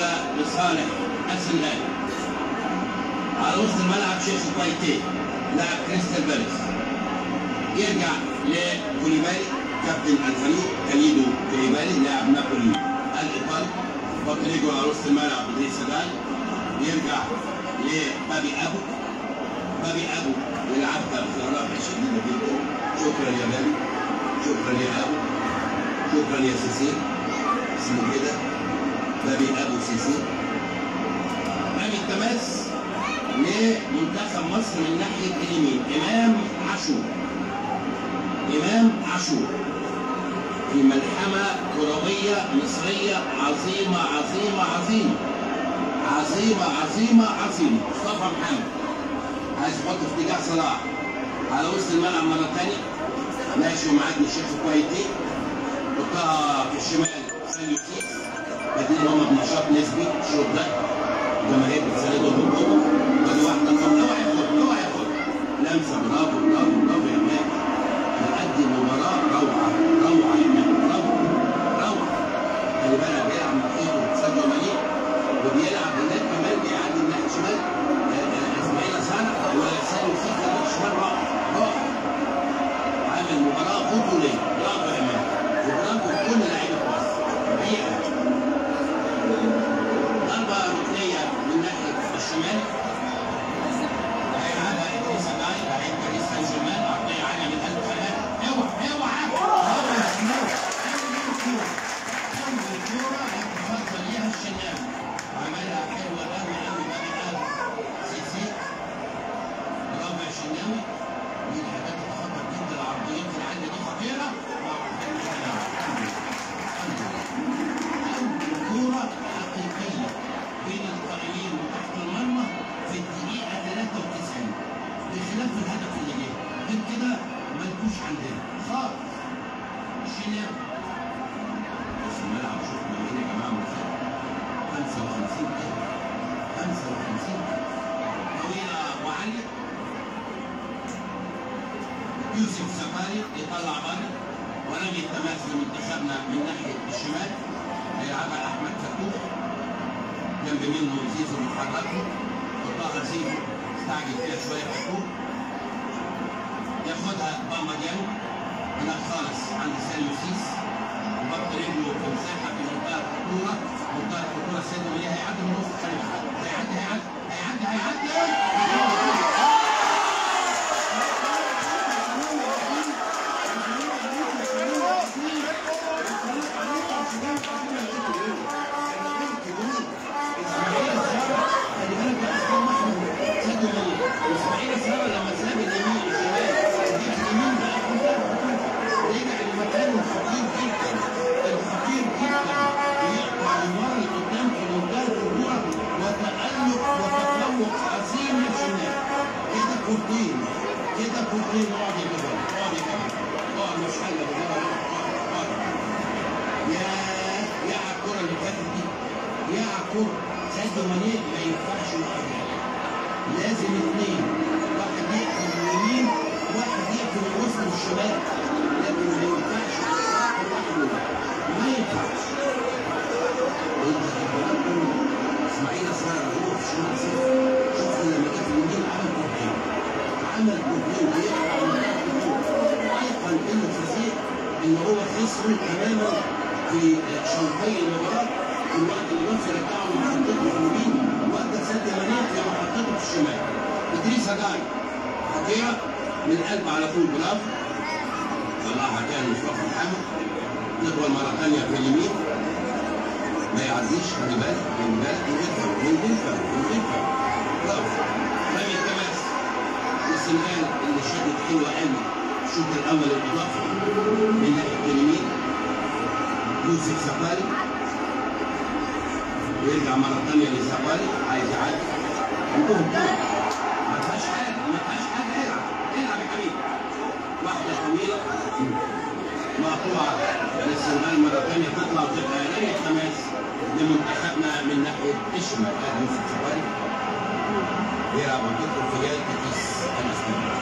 الكرة لصالح السنغال على وسط الملعب شيخ كويتي لاعب كريستال بالاس يرجع لكوليبالي كابتن الفريق كاليدو كوليبالي لاعب نابولي الايطالي بطريقه على وسط الملعب زي سدان يرجع لبابي ابو بابي ابو يلعبها بصراحه شديده جدا شكرا يا بابي شكرا يا ابو شكرا يا سيسي اسمه كده بابي ابو سيسي امام التماس لمنتخب مصر من ناحيه اليمين امام عاشور امام عاشور في ملحمه كرويه مصريه عظيمه عظيمه عظيمه عظيمه عظيمه عظيمه مصطفى محمد عايز يحط في اتجاه صلاح على وسط الملعب مره ثانيه ماشي ومعدي الشيخ كويتي حطها في الشمال سالي كيس الاثنين هم بنشاط نسبي الشوط ده الجماهير بتساندهم بالقوه ودي واحده طب اوعى ياخد اوعى ياخد لمسه برافو برافو برافو يا مان بيقدم مباراه روعه روعه يا مان روعه روعه خلي بالك بيلعب مع ايده ساديو ماني وبيلعب هناك كمان بيعدي من ناحيه الشمال اسماعيل سعد وسالي كيس ناحيه الشمال رائع رائع عامل مباراه بطوليه برافو يا مان وبرافو كل لعيبه مصر حقيقه ضربه ركنيه من ناحيه الشمال هيلعبها ادريس جاي لعيب باريس سان جيرمان عرضيه عاليه من قلب خلاف اوعى اوعى اول كوره اول كوره يتفضل ليها الشناوي عملها حلوه قوي قوي بني ادم سيسي برافو يا شناوي دي الحاجات الخطر جدا العرضيات العاليه دي خطيره أول كورة حقيقية بين القائمين وتحت المرمى في الدقيقة 93 بخلاف الهدف اللي جه غير كده ملكوش عندنا خالص الشناوي بص الملعب شوف ما بين يا جماعة مرتاح 55 كده 55 طويلة وعالية يوسف سفاري يطلع بره ولم يتماس لمنتخبنا من ناحيه الشمال هيلعبها احمد فتوح جنب منه زيزو بيتحركوا وطه زيزو استعجل فيها شويه فتوح ياخدها بامبا ديانو هناك خالص عند ساليو سيس وبط رجله في مساحه في منطقه الخطوره منطقه الخطوره السيد منير هيعدي من نص الفريق هيعدي هيعدي هيعدي هيعدي اسماعيل سارة لما ساب اليمين الشمال جه اليمين بقى كلها رجع لمكانه الخطير جدا الخطير جدا يقطع لورا لقدام في منتهى الخطوره وتألق وتفوق عظيم للشمال كده كورتين كده كورتين اقعد يا جبل اقعد يا جبل اقعد مش حاجه اقعد اقعد يا يا على الكوره اللي فاتت دي يا على الكوره ساديو ماني ما ينفعش يقعد لازم اثنين واحد يقفل اليمين واحد يقفل الوسط والشمال لكن ما ينفعش واحد واحد ما ينفعش انت الكلام كله اسماعيل صار هو في الشمال صفر شوف لما جه في اليمين عمل كوبين عمل كوبين بيقطع من ايقن انه فظيع ان هو خسر تماما في شوطي المباراه في الوقت اللي نفسه رجعه من منطقه اليمين وادى سد منيع في محطته في الشمال ادريس هجاي خطيره من قلب على طول برافو طلعها كان مصطفى محمد تطول مره ثانيه في اليمين ما يعديش خلي بالك من بالك من غير فوق من غير فوق من غير فوق برافو رمي التماس السنغال اللي شدت حلوه قوي الشوط الاول الاضافي من ناحيه اليمين يوسف سفاري ويرجع مرة ثانية للسفاري عايز يعدي انتهوا الكورة ما فيهاش حاجة ما فيهاش حاجة العب العب يا حبيبي واحدة طويلة مقطوعة للسنغال مرة ثانية تطلع وتبقى رمية تماس لمنتخبنا من ناحية الشمال ادي يوسف سفاري بيلعب وتدخل في جهة كيس الاسباني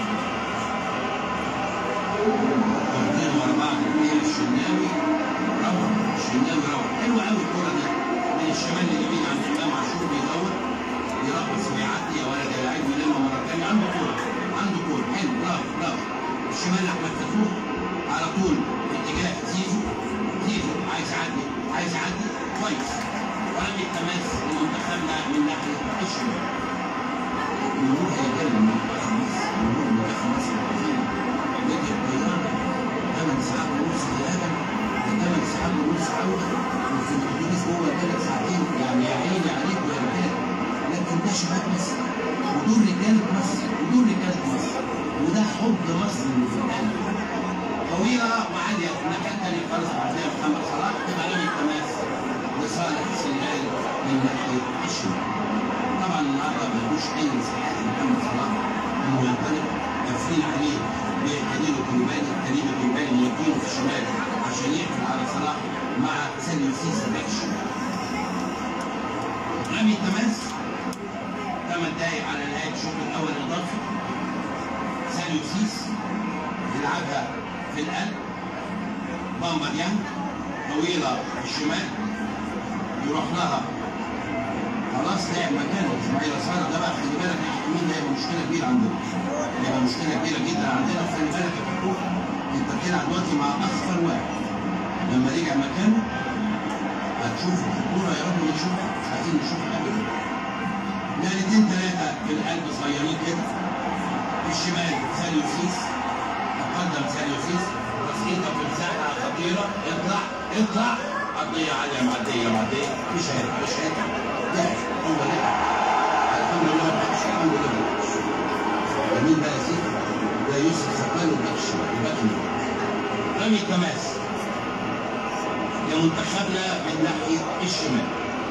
مرتين ورا بعض اثنين الشناوي روعة الشناوي روعة حلوة قوي الكورة دي من الشمال اللي بيجي عند امام عاشور بيدور يرقص ويعدي يا ولد يا لعيب ويلم مره ثانيه عنده كوره عنده كوره حلو برافو برافو الشمال احمد فتوح على طول في اتجاه زيزو زيزو عايز يعدي عايز يعدي كويس ورمي التماس لمنتخبنا من ناحيه الشمال الجمهور هيتكلم منتخب مصر جمهور منتخب مصر العظيم يجي الطياره ثمان ساعات ونص ذهابا وثمان ساعات ونص عوده وفي الاتوبيس جوه ثلاث ساعتين يعني يا عيني عليكم يا رجاله لكن ده شباب مصر ودول رجاله مصر ودول رجاله مصر وده حب مصر اللي في القلب طويله وعاليه في الناحيه الثانيه خالص بعدها محمد صلاح تبقى رمي التماس لصالح السنغال من ناحيه الشمال طبعا النهارده ملوش اي مساحات لمحمد صلاح انه ينطلق قافلين عليه بكريم كوليبالي كريم كوليبالي مودينه في الشمال عشان يقفل على صلاح مع ساليو سيسا باك الشمال رمي التماس ثمان دقايق على نهايه الشوط الاول اضافي ساليو سيس يلعبها في القلب بامبا ديانج طويله في الشمال يروح لها خلاص لعب مكانه اسماعيل صار ده بقى خلي بالك يا مين ده هيبقى مشكله كبيره عندنا هيبقى مشكله كبيره جدا عندنا وخلي بالك يا فتوح انت بتلعب دلوقتي مع اصفر واحد لما رجع مكانه هتشوف الخطوره يا رب نشوفها مش عايزين نشوفها ابدا نقلتين ثلاثه في القلب صغيرين كده في الشمال ساليو سيس تقدم ساليو سيس تسقيطه في مساحه خطيره اطلع اطلع عرضيه عاليه معديه معديه مش هينفع مش هينفع لعب هو لعب الحمد لله ما بقاش الحمد لله ما بقاش جميل بقى يا سيدي ده يوسف سقال وباك الشمال وباك اليمين رمي التماس لمنتخبنا من ناحيه الشمال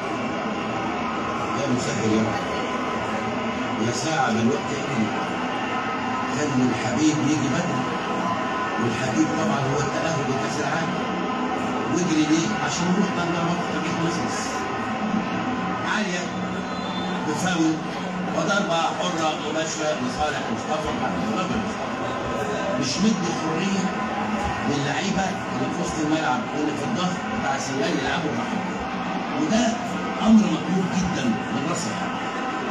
يا مسهل يا رب يا ساعة بالوقت احنا خلي الحبيب يجي بدري والحبيب طبعا هو التأهل لكأس العالم واجري ليه؟ عشان نروح نرجع مصر تبقى مصر عالية بفاول وضربة حرة مباشرة لصالح مصطفى محمد رجل مش مدي حرية للعيبة اللي في وسط الملعب واللي في الظهر بتاع السنغال يلعبوا معاه وده أمر مطلوب جدا من راس الحرب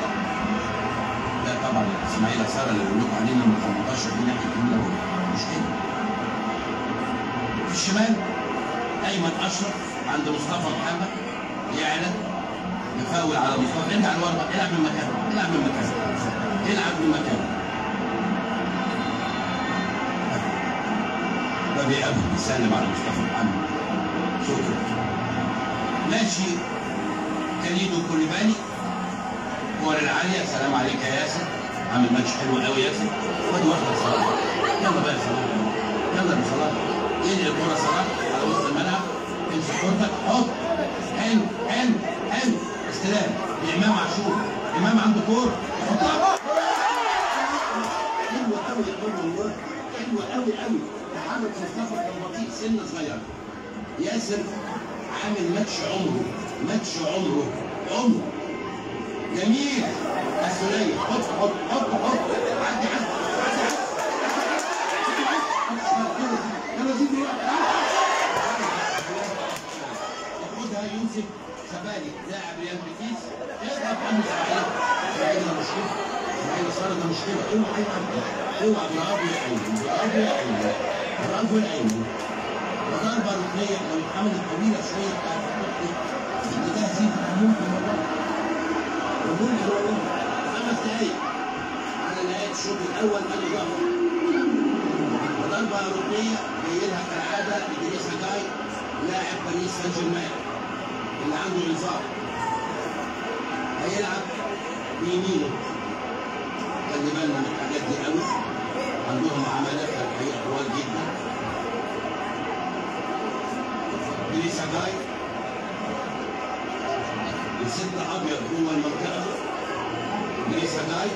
لا طبعا اسماعيل ساره اللي بيقول لكم علينا من 18 دي ناحيه اليمين مش كده في الشمال ايمن اشرف عند مصطفى محمد يعلن يفاول على مصطفى ارجع لورا بقى، العب من مكانه العب من مكانه العب من مكانه ده بيقابل بيسلم على مصطفى محمد شكرا ماشي كاليدو كوليبالي الكور العالية سلام عليك يا ياسر عامل ماتش حلو قوي ياسر خد واحدة صلاح يلا بقى يا صلاح يلا يا صلاح انقل الكورة صلاح على وسط الملعب امسك كورتك حط حلو حلو حلو استلام لإمام عاشور إمام عنده كورة يحطها حلوة قوي يا قوي والله حلوة قوي قوي محمد مصطفى كان بطيء سنة صغيرة ياسر عامل ماتش عمره ماتش عمره عمره جميل السولية حط حط حط حط عدي عدي عدي عدي يلا زيد ياخدها يوسف سبالي لاعب ريال بيتيس اضغط عنه اسماعيل اسماعيل ده مشكلة اسماعيل صار ده مشكلة اوعى اوعى اوعى برافو يا ايمن برافو يا ايمن برافو يا ايمن وضربة ركنية لو اتعملت طويلة شوية بتاعت الركنية في اتجاه زيد ممكن والله وممكن والله خمس دقايق على نهاية الشوط الأول قال ظهر وضربة ركنية جاي لها كالعادة لدريسا جاي لاعب باريس سان جيرمان اللي عنده إنذار هيلعب بيمينه خلي بالنا من الحاجات دي قوي عندهم عمليات الحقيقة طوال جدا دريسا جاي الست ابيض جوه المنطقه ليس جاي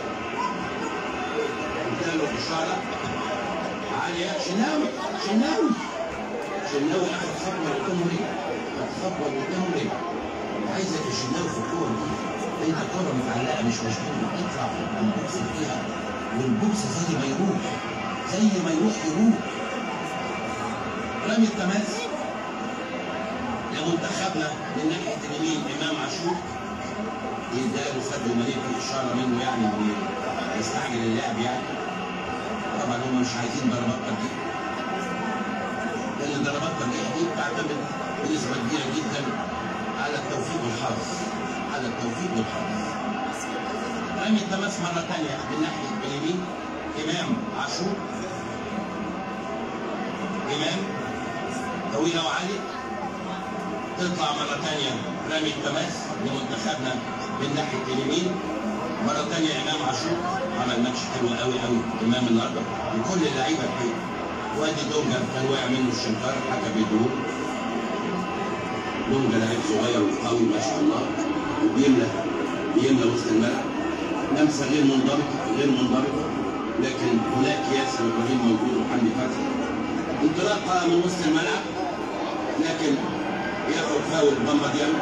اداله اشاره عاليه شناوي شناوي شناوي اخذ خطوه لقدام رجع اخذ خطوه لقدام رجع عايزك يا شناوي في الكوره دي انت الكوره متعلقه مش مشغول اطلع في البوكس فيها والبوكس زي ما يروح زي ما يروح يروح رمي التماس منتخبنا من ناحيه اليمين امام عاشور يداله سد مليك في اشاره منه يعني إن يستعجل اللعب يعني طبعا هم مش عايزين ضربات ترجيح لان ضربات الترجيح دي بتعتمد بنسبه كبيره جدا على التوفيق والحظ على التوفيق والحظ رمي التماس مره ثانيه من ناحيه اليمين امام عاشور امام طويله وعاليه تطلع مرة تانية رامي التماس لمنتخبنا من ناحية اليمين مرة تانية إمام عاشور عمل ماتش حلو قوي قوي إمام النهاردة وكل اللعيبة الحقيقة وادي دونجا كان واقع منه الشنكار حكى بيدوه دونجا لعيب صغير وقوي ما شاء الله وبيملى بيملى وسط الملعب لمسة غير منضبطة غير منضبطة لكن هناك ياسر ابراهيم موجود وحمدي فتحي انطلاقة من وسط الملعب لكن ياخد فاول بامبا ديالو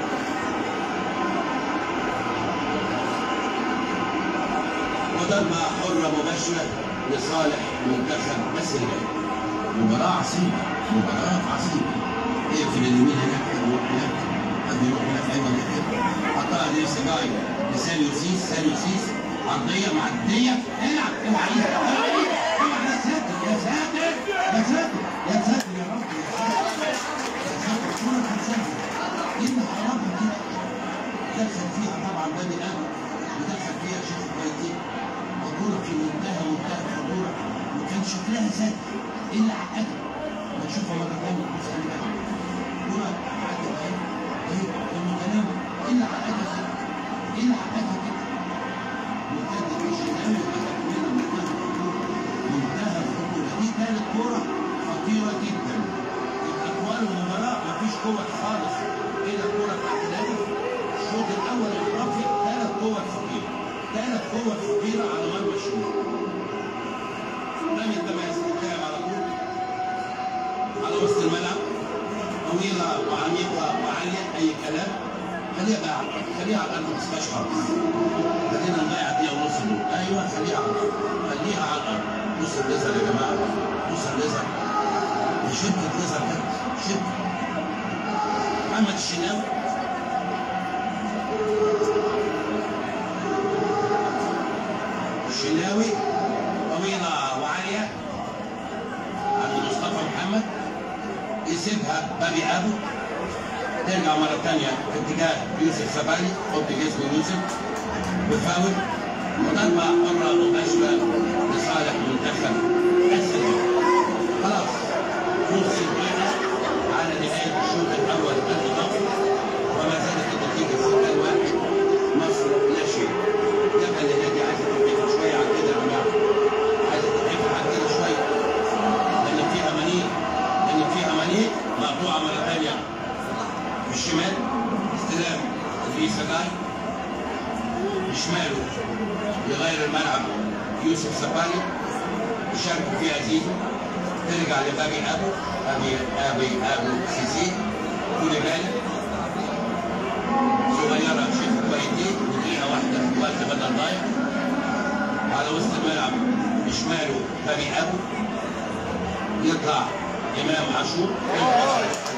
وضربة حرة مباشرة لصالح منتخب السنغال مباراة عصيبة مباراة عصيبة يقفل اليمين هناك يروح هناك قد يروح هناك ايضا كده حطها لسجاي لساليو سيس ساليو سيس عرضية معدية العب اوعى ايدك اوعى ايدك اوعى يا ساتر يا ساتر يا ساتر يا ساتر يا رب يا ساتر يا ساتر الكورة كانت سهلة ايه اللي حرمها كده دخل فيها طبعا بني ادم ودخل فيها شيخ البيتين الكورة في منتهى منتهى الخطورة وكان شكلها سهل ايه اللي عقدها؟ ما تشوفها مرة تانية بص خلي بالك الكورة عقدت اهي اهي المتناول ايه اللي عقدها كده؟ ايه اللي عقدها كده؟ مرتد في شمال ودخل منها منتهى الخطورة منتهى الخطورة دي كانت كورة خطيرة جدا يبقى اطوال المباراة مفيش قوة خالص كده الكورة بتاعت الهدف الشوط الأول الإضافي ثلاث قوة خطيرة ثلاث قوة خطيرة على مرمى الشمال رمي التماس بتاعي على طول على وسط الملعب طويلة وعميقة وعالية أي كلام خليها بقى على الأرض خليها على الأرض ما تسيبهاش خالص خلينا نضيع دقيقة ونص دول أيوه خليها على الأرض خليها على الأرض بص الليزر يا جماعة بص الليزر دي شبكة ليزر ده شبكة محمد الشناوي الشناوي طويلة وعالية عند مصطفى محمد يسيبها بابي ابو ترجع مرة تانية في اتجاه يوسف سباني حط جسم يوسف بفاول وضربة حرة مباشرة لصالح منتخب السنغال خلاص نص دقيقة على نهاية الشوط الأول الإضافي وما زالت النتيجة سجل واحد مصر لا شيء جبهة النادي عايزة ترتفع شوية عن كده يا جماعة عايزة ترتفع عن كده شوية لأن فيها منيء لأن فيها منيء مقطوعة مرة ثانية في الشمال استلام في سجاي بشماله يغير الملعب يوسف سباني يشارك فيها زيزو ترجع لبابي ابو ابي ابي ابو سيسي كوليبالي صغيره شيخ كويتي ودقيقه واحده وقت بدل ضايع على وسط الملعب بشماله بابي ابو يطلع امام عاشور